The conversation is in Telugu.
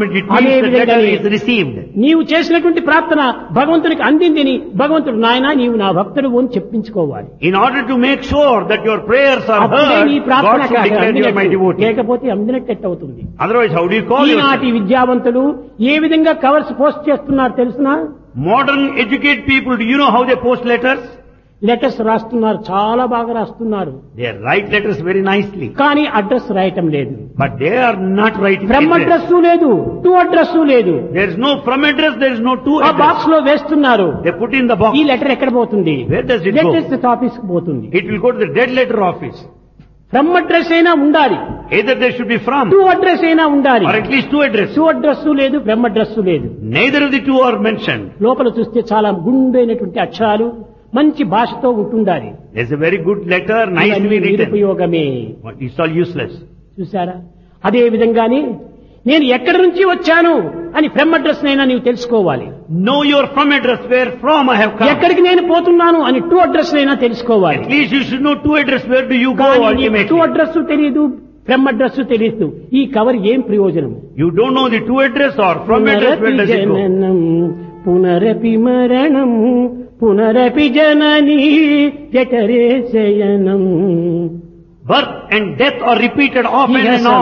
acknowledgement, it అదే means the letter విధంగానే is received. నీవు చేసినటువంటి ప్రార్థన భగవంతునికి అందిందని భగవంతుడు నాయన నీవు నా భక్తుడు అని చెప్పించుకోవాలి In order to make sure that your prayers are అప్పుడే నీ heard, ప్రార్థన God should declare you my అందినట్టు. devotee. లేకపోతే అందినట్టు అవుతుంది Otherwise, how do you call ఈనాటి yourself? విద్యావంతులు ఏ విధంగా కవర్స్ పోస్ట్ చేస్తున్నారు తెలుసునా Modern educated people, do you know how they post letters? Letters రాస్తున్నారు చాలా బాగా రాస్తున్నారు They write letters very nicely. కానీ అడ్రస్ రాయటం లేదు But they are not writing from address. Address లేదు టు అడ్రస్ లేదు There is no from address, there is no to ఆ address. బాక్స్ లో వేస్తున్నారు They put in the box. ఈ లెటర్ ఎక్కడ పోతుంది Where does it go? Letters office కు పోతుంది It will go to the dead letter office. From address అయినా ఉండాలి Either there should be from to address అయినా ఉండాలి or at least two address. To address లేదు ఫ్రమ్ అడ్రస్ లేదు Neither of the two are mentioned. లోపల చూస్తే చాలా గుండైనటువంటి అక్షరాలు మంచి భాషతో ఉంటుండాలి There's a very good letter, nicely ఇవన్నీ written. నిరుపయోగమే But It's all useless. చూసారా అదే విధంగానే నేను ఎక్కడి నుంచి వచ్చాను అని ఫ్రమ్ అడ్రస్ నైనా నీవు తెలుసుకోవాలి Know your from address, where from I have come. ఎక్కడికి నేను పోతున్నాను అని టూ అడ్రస్ నైనా తెలుసుకోవాలి At least you should know two address, where do you go కానీ టూ ultimately. అడ్రస్ తెలియదు ఫ్రమ్ అడ్రస్ తెలియదు ఈ కవర్ ఏం ప్రయోజనం You don't know the two address or from address, where does it go? జననం పునరపి మరణం పునరపి జనని జఠరే శయనం Birth and death are repeated often ఇహ and